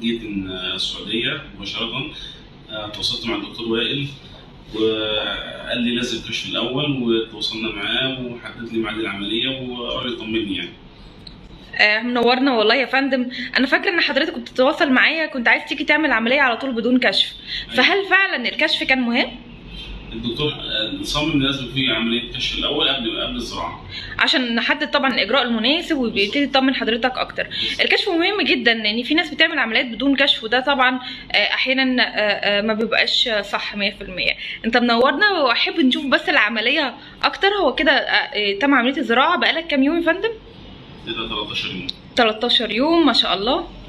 جيت من السعوديه مباشره آه، تواصلت مع الدكتور وائل وقال لي لازم كشف الاول وتواصلنا معاه وحدد لي ميعاد العمليه وقال لي طمني يعني آه، منورنا والله يا فندم انا فاكره ان حضرتك كنت تتواصل معايا كنت عايز تيجي تعمل عمليه على طول بدون كشف فهل فعلا الكشف كان مهم الدكتور آه، صمم لازم في عمليه كشف الاول قبل قبل الزراعه عشان نحدد طبعا الاجراء المناسب وبيبتدي يطمن حضرتك اكتر الكشف مهم جدا لان في ناس بتعمل عمليات بدون كشف وده طبعا آه، احيانا آه، آه، ما بيبقاش صح 100% انت منورنا واحب نشوف بس العمليه اكتر هو كده آه، آه، تم عمليه الزراعه بقالك كام يوم يا فندم كده 13 يوم 13 يوم ما شاء الله